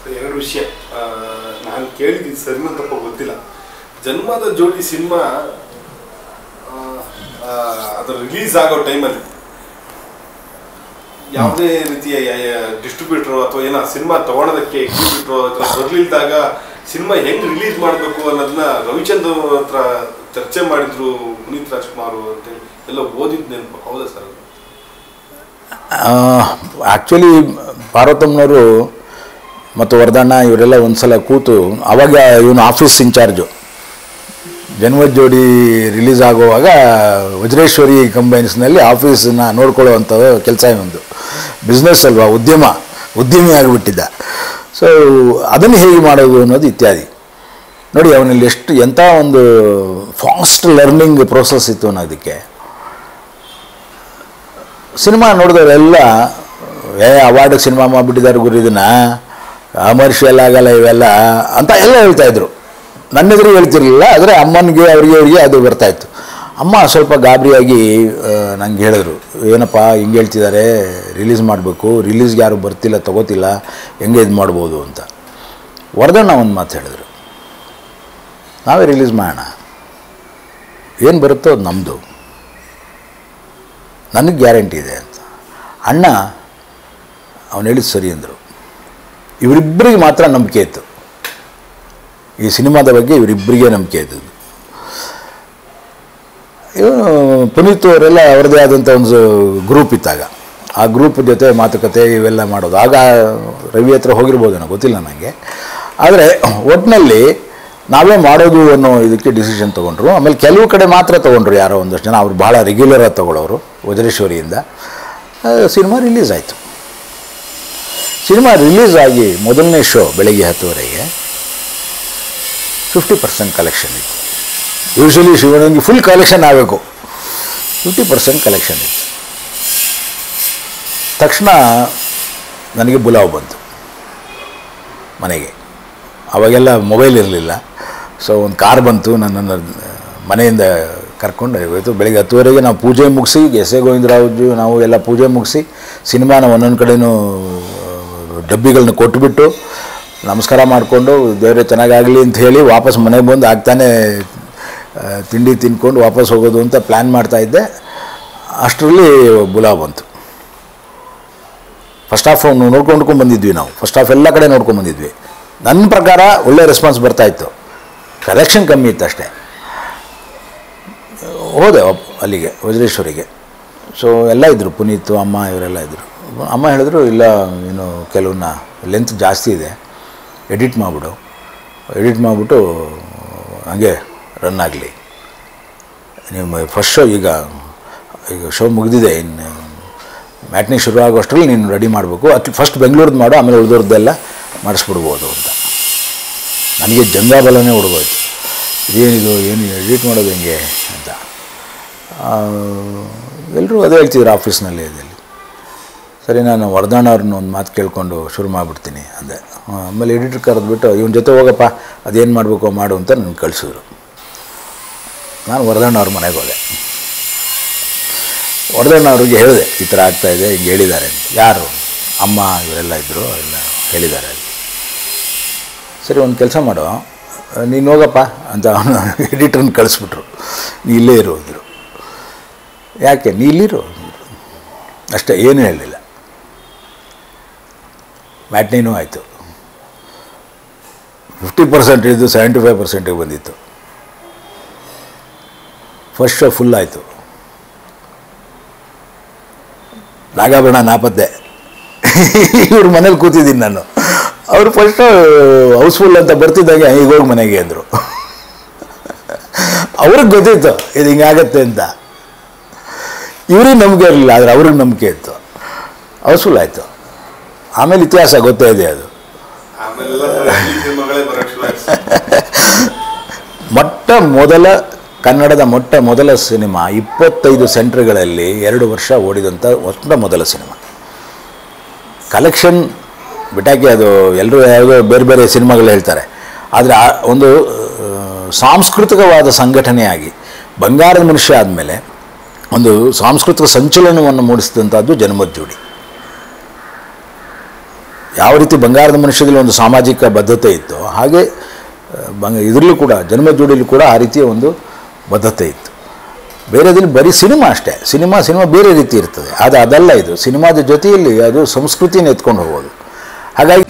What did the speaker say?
ಎರಡು ವಿಷಯ ನಾನು ಕೇಳಿದ್ದೀನಿ ಸರಿನೋ ತಪ್ಪ ಗೊತ್ತಿಲ್ಲ ಜನ್ಮದ ಜೋಡಿ ಸಿನಿಮಾ ಅದರ ರಿಲೀಸ್ ಆಗೋ ಟೈಮಲ್ಲಿ ಯಾವುದೇ ರೀತಿಯ ಡಿಸ್ಟ್ರಿಬ್ಯೂಟರ್ ಅಥವಾ ಏನೋ ಸಿನಿಮಾ ತಗೊಳೋದಕ್ಕೆ ಎಕ್ಸಿಬ್ಯೂಟರ್ ಹತ್ರ ಬರ್ಲಿಲ್ದಾಗ ಸಿನಿಮಾ ಹೆಂಗ್ ರಿಲೀಸ್ ಮಾಡಬೇಕು ಅನ್ನೋದನ್ನ ರವಿಚಂದ್ರ ಅವ್ರ ಹತ್ರ ಚರ್ಚೆ ಮಾಡಿದ್ರು ಪುನೀತ್ ರಾಜ್ಕುಮಾರ್ ಅಂತೇಳಿ ಎಲ್ಲ ಓದಿದ್ ನೆನಪು ಹೌದಾ ಸರ್ ಅದು? ಆ್ಯಕ್ಚುಲಿ ಪಾರ್ವತಮ್ಮನವರು ಮತ್ತು ವರದಣ್ಣ ಇವರೆಲ್ಲ ಒಂದು ಸಲ ಕೂತು ಆವಾಗ ಇವನು ಆಫೀಸ್ ಇನ್ಚಾರ್ಜು ಜನ್ಮದ ಜೋಡಿ ರಿಲೀಸ್ ಆಗುವಾಗ ವಜ್ರೇಶ್ವರಿ ಕಂಬೈನ್ಸ್ನಲ್ಲಿ ಆಫೀಸನ್ನ ನೋಡ್ಕೊಳ್ಳುವಂಥ ಕೆಲಸ ಇವೊಂದು ಬಿಸ್ನೆಸ್ ಅಲ್ವಾ ಉದ್ಯಮ ಉದ್ಯಮಿ ಆಗಿಬಿಟ್ಟಿದ್ದ ಸೊ ಅದನ್ನು ಹೇಗೆ ಮಾಡೋದು ಅನ್ನೋದು ಇತ್ಯಾದಿ ನೋಡಿ ಅವನಲ್ಲಿ ಎಷ್ಟು ಎಂಥ ಒಂದು ಫಾಸ್ಟ್ ಲರ್ನಿಂಗ್ ಪ್ರೋಸೆಸ್ ಇತ್ತು ಅನ್ನೋದಕ್ಕೆ ಸಿನಿಮಾ ನೋಡಿದವರೆಲ್ಲ ಏ ಅವಾರ್ಡ್ ಸಿನಿಮಾ ಮಾಡಿಬಿಟ್ಟಿದ್ದಾರೆ ಗುರು ಇದನ್ನ ಕಮರ್ಷಿಯಲ್ ಆಗಲ್ಲ ಇವೆಲ್ಲ ಅಂತ ಎಲ್ಲ ಹೇಳ್ತಾ ಇದ್ರು ನನ್ನ ಎದುರು ಹೇಳ್ತಿರ್ಲಿಲ್ಲ ಆದರೆ ಅಮ್ಮನಿಗೆ ಅವರಿಗೆ ಅವರಿಗೆ ಅದು ಬರ್ತಾಯಿತ್ತು ಅಮ್ಮ ಸ್ವಲ್ಪ ಗಾಬರಿಯಾಗಿ ನಂಗೆ ಹೇಳಿದ್ರು ಏನಪ್ಪ ಹಿಂಗೆ ಹೇಳ್ತಿದ್ದಾರೆ ರಿಲೀಸ್ ಮಾಡಬೇಕು ರಿಲೀಸ್ಗೆ ಯಾರು ಬರ್ತಿಲ್ಲ ತಗೋತಿಲ್ಲ ಹೆಂಗೆ ಇದು ಮಾಡ್ಬೋದು ಅಂತ ವರದಣ್ಣ ಒಂದು ಮಾತು ಹೇಳಿದ್ರು ನಾವೇ ರಿಲೀಸ್ ಮಾಡೋಣ ಏನು ಬರುತ್ತೋ ಅದು ನಮ್ಮದು ನನಗೆ ಗ್ಯಾರಂಟಿ ಇದೆ ಅಂತ ಅಣ್ಣ ಅವನು ಹೇಳಿದ್ದು ಸರಿ ಅಂದರು ಇವರಿಬ್ಬರಿಗೆ ಮಾತ್ರ ನಂಬಿಕೆ ಇತ್ತು ಈ ಸಿನಿಮಾದ ಬಗ್ಗೆ ಇವರಿಬ್ಬರಿಗೆ ನಂಬಿಕೆ ಇದ್ದು ಇವನು ಪುನೀತ್ ಅವರೆಲ್ಲ ಅವರದೇ ಆದಂಥ ಒಂದು ಗ್ರೂಪ್ ಇತ್ತಾಗ ಆ ಗ್ರೂಪ್ ಜೊತೆ ಮಾತುಕತೆ ಇವೆಲ್ಲ ಮಾಡೋದು ಆಗ ರವಿ ಹತ್ರ ಹೋಗಿರ್ಬೋದೇನೋ ಗೊತ್ತಿಲ್ಲ ನನಗೆ ಆದರೆ ಒಟ್ಟಿನಲ್ಲಿ ನಾವೇ ಮಾಡೋದು ಅನ್ನೋ ಇದಕ್ಕೆ ಡಿಸಿಷನ್ ತೊಗೊಂಡ್ರು ಆಮೇಲೆ ಕೆಲವು ಕಡೆ ಮಾತ್ರ ತೊಗೊಂಡ್ರು ಯಾರೋ ಒಂದಷ್ಟು ಜನ ಅವ್ರು ಭಾಳ ರೆಗ್ಯುಲರಾಗಿ ತೊಗೊಳೋರು ವಜ್ರೇಶ್ವರಿಯಿಂದ ಸಿನಿಮಾ ರಿಲೀಸ್ ಆಯಿತು ಸಿನಿಮಾ ರಿಲೀಸ್ ಆಗಿ ಮೊದಲನೇ ಶೋ ಬೆಳಗ್ಗೆ ಹತ್ತುವರೆಗೆ ಫಿಫ್ಟಿ ಪರ್ಸೆಂಟ್ ಕಲೆಕ್ಷನ್ ಇತ್ತು ಯೂಶ್ವಲಿ ಶಿವನಿಗೆ ಫುಲ್ ಕಲೆಕ್ಷನ್ ಆಗಬೇಕು ಫಿಫ್ಟಿ ಪರ್ಸೆಂಟ್ ಕಲೆಕ್ಷನ್ ಇತ್ತು ತಕ್ಷಣ ನನಗೆ ಬುಲಾವ್ ಬಂತು ಮನೆಗೆ ಅವಾಗೆಲ್ಲ ಮೊಬೈಲ್ ಇರಲಿಲ್ಲ ಸೊ ಒಂದು ಕಾರ್ ಬಂತು ನನ್ನನ್ನು ಮನೆಯಿಂದ ಕರ್ಕೊಂಡು ಹೋಯ್ತು ಬೆಳಿಗ್ಗೆ ಹತ್ತುವರೆಗೆ ನಾವು ಪೂಜೆ ಮುಗಿಸಿ ಎಸ್ ಎ ಗೋವಿಂದರಾಜು ನಾವು ಎಲ್ಲ ಪೂಜೆ ಮುಗಿಸಿ ಸಿನಿಮಾನ ಒಂದೊಂದು ಕಡೆನೂ ಡಬ್ಬಿಗಳನ್ನ ಕೊಟ್ಬಿಟ್ಟು ನಮಸ್ಕಾರ ಮಾಡಿಕೊಂಡು ದೇವರೇ ಚೆನ್ನಾಗಾಗಲಿ ಅಂತ ಹೇಳಿ ವಾಪಸ್ ಮನೆಗೆ ಬಂದು ಆಗ್ತಾನೆ ಆ, ತಿಂಡಿ ತಿನ್ಕೊಂಡು ವಾಪಸ್ ಹೋಗೋದು ಅಂತ ಪ್ಲ್ಯಾನ್ ಮಾಡ್ತಾಯಿದ್ದೆ ಅಷ್ಟರಲ್ಲಿ ಬುಲಾ ಬಂತು ಫಸ್ಟ್ ಹಾಫ್ ನೋಡ್ಕೊಂಡು ಬಂದಿದ್ವಿ ನಾವು ಫಸ್ಟ್ ಹಾಫ್ ಎಲ್ಲ ಕಡೆ ನೋಡ್ಕೊಂಡು ಬಂದಿದ್ವಿ ನನ್ನ ಪ್ರಕಾರ ಒಳ್ಳೆ ರೆಸ್ಪಾನ್ಸ್ ಬರ್ತಾಯಿತ್ತು ಕಲೆಕ್ಷನ್ ಕಮ್ಮಿ ಇತ್ತು ಅಷ್ಟೇ ಹೋದೆ ವಾಪ್- ಅಲ್ಲಿಗೆ ವಜ್ರೇಶ್ವರಿಗೆ ಸೊ ಎಲ್ಲ ಇದ್ದರು ಪುನೀತ್ ಅಮ್ಮ ಇವರೆಲ್ಲ ಇದ್ದರು ಅಮ್ಮ ಹೇಳಿದ್ರು ಇಲ್ಲ ಇನ್ನು ಕೆಲವನ್ನ ಲೆಂತ್ ಜಾಸ್ತಿ ಇದೆ ಎಡಿಟ್ ಮಾಡಿಬಿಡು ಎಡಿಟ್ ಮಾಡಿಬಿಟ್ಟು ಹಂಗೆ ರನ್ ಆಗಲಿ ನಿಮ್ಮ ಫಸ್ಟ್ ಶೋ ಈಗ ಈಗ ಶೋ ಮುಗಿದಿದೆ ಇನ್ನು ಮ್ಯಾಟ್ನಿ ಶುರು ಆಗೋಷ್ಟರಲ್ಲಿ ನೀನು ರೆಡಿ ಮಾಡಬೇಕು ಅಟ್ ಫಸ್ಟ್ ಬೆಂಗಳೂರದ್ದು ಮಾಡು ಆಮೇಲೆ ಉಳಿದವ್ರದ್ದೆಲ್ಲ ಮಾಡಿಸ್ಬಿಡ್ಬೋದು ಅಂತ ನನಗೆ ಜಂಗಾಬಲನೇ ಹುಡುಗೋಯ್ತು ಇದೇನಿದು ಏನು ಎಡಿಟ್ ಮಾಡೋದು ಹೆಂಗೆ ಅಂತ ಎಲ್ಲರೂ ಅದೇ ಹೇಳ್ತಿದ್ರು ಆಫೀಸ್ನಲ್ಲಿ ಇದರಲ್ಲಿ ಸರಿ ನಾನು ವರದಾಣ ಅವ್ರನ್ನ ಒಂದು ಮಾತು ಕೇಳಿಕೊಂಡು ಶುರು ಮಾಡಿಬಿಡ್ತೀನಿ ಅಂದೆ ಆ, ಆಮೇಲೆ ಎಡಿಟರ್ ಕರೆದ್ಬಿಟ್ಟು ಇವನ ಜೊತೆ ಹೋಗಪ್ಪ ಅದೇನು ಮಾಡಬೇಕು ಮಾಡು ಅಂತ ನನಗೆ ಕಳಿಸಿದ್ರು ನಾನು ವರದಣ್ಣ ಅವ್ರ ಮನೆಗೆ ಹೋದೆ ವರದಣ್ಣ ಅವ್ರಿಗೆ ಹೇಳಿದೆ ಈ ಥರ ಆಗ್ತಾಯಿದೆ ಹಿಂಗೆ ಹೇಳಿದ್ದಾರೆ ಅಂತ ಯಾರು ಅಮ್ಮ ಇವರೆಲ್ಲ ಇದ್ದರು ಎಲ್ಲ ಹೇಳಿದ್ದಾರೆ ಅಂತ ಸರಿ ಒಂದು ಕೆಲಸ ಮಾಡು ನೀನು ಹೋಗಪ್ಪ ಅಂತ ಅವನು ಎಡಿಟ್ರನ್ನ ಕಳಿಸ್ಬಿಟ್ರು ನೀ ಇಲ್ಲೇ ಇರು ಅಂದರು ಯಾಕೆ ನೀ ಇಲ್ಲಿರು ಅಂದ್ರು. ಅಷ್ಟೇ ಏನೂ ಹೇಳಲಿಲ್ಲ ಮ್ಯಾಟ್ನಿನೂ ಆಯಿತು ಫಿಫ್ಟಿ ಪರ್ಸೆಂಟ್ ಇದ್ದು ಸೆವೆಂಟಿ ಫೈವ್ ಪರ್ಸೆಂಟಿಗೆ ಬಂದಿತ್ತು ಫಸ್ಟ್ ಶೋ ಫುಲ್ ಆಯಿತು ನಾಗಾಭರಣ ನಾಪತ್ತೆ ಇವ್ರ ಮನೇಲಿ ಕೂತಿದ್ದೀನಿ ನಾನು ಅವರು ಫಸ್ಟ್ ಹೌಸ್ಫುಲ್ ಅಂತ ಬರ್ತಿದ್ದಂಗೆ ಈಗ ಹೋಗಿ ಮನೆಗೆ ಅಂದರು ಅವ್ರಿಗೆ ಗೊತ್ತಿತ್ತು ಇದು ಹಿಂಗಾಗತ್ತೆ ಅಂತ ಇವ್ರಿಗೆ ನಂಬಿಕೆ ಇರಲಿಲ್ಲ ಆದರೆ ಅವ್ರಿಗೆ ನಂಬಿಕೆ ಇತ್ತು ಹೌಸ್ಫುಲ್ ಆಯಿತು ಆಮೇಲೆ ಇತಿಹಾಸ ಗೊತ್ತೇ ಇದೆ ಅದು ಆಮೇಲೆಲ್ಲ ಸಿನಿಮಾಗಳೇ ಬರೋಕ್ಕೆ ಶುರು ಆಯ್ತು. ಮೊಟ್ಟ ಮೊದಲ ಕನ್ನಡದ ಮೊಟ್ಟ ಮೊದಲ ಸಿನಿಮಾ ಇಪ್ಪತ್ತೈದು ಸೆಂಟ್ರ್ಗಳಲ್ಲಿ ಎರಡು ವರ್ಷ ಓಡಿದಂಥ ಮೊಟ್ಟ ಮೊದಲ ಸಿನಿಮಾ ಕಲೆಕ್ಷನ್ ಬಿಟ್ಟಾಕಿ ಅದು ಎಲ್ಲರೂ ಯಾವುದೋ ಬೇರೆ ಬೇರೆ ಸಿನಿಮಾಗಳು ಹೇಳ್ತಾರೆ ಆದರೆ ಆ ಒಂದು ಆ, ಸಾಂಸ್ಕೃತಿಕವಾದ ಸಂಘಟನೆಯಾಗಿ ಬಂಗಾರದ ಮನುಷ್ಯ ಆದಮೇಲೆ ಒಂದು ಸಾಂಸ್ಕೃತಿಕ ಸಂಚಲನವನ್ನು ಮೂಡಿಸಿದಂಥದ್ದು ಜನ್ಮದ ಜೋಡಿ ಯಾವ ರೀತಿ ಬಂಗಾರದ ಮನುಷ್ಯದಲ್ಲಿ ಒಂದು ಸಾಮಾಜಿಕ ಬದ್ಧತೆ ಇತ್ತು ಹಾಗೆ ಆ, ಬಂಗ ಇದರಲ್ಲೂ ಕೂಡ ಜನ್ಮ ಜೋಡಿಲೂ ಕೂಡ ಆ ರೀತಿಯ ಒಂದು ಬದ್ಧತೆ ಇತ್ತು ಬೇರೆದಲ್ಲಿ ಬರೀ ಸಿನಿಮಾ ಅಷ್ಟೇ ಸಿನಿಮಾ ಸಿನಿಮಾ ಬೇರೆ ರೀತಿ ಇರ್ತದೆ ಅದು ಅದಲ್ಲ ಇದು ಸಿನಿಮಾದ ಜೊತೆಯಲ್ಲಿ ಅದು ಸಂಸ್ಕೃತಿನ ಎತ್ಕೊಂಡು ಹೋಗೋದು ಹಾಗಾಗಿ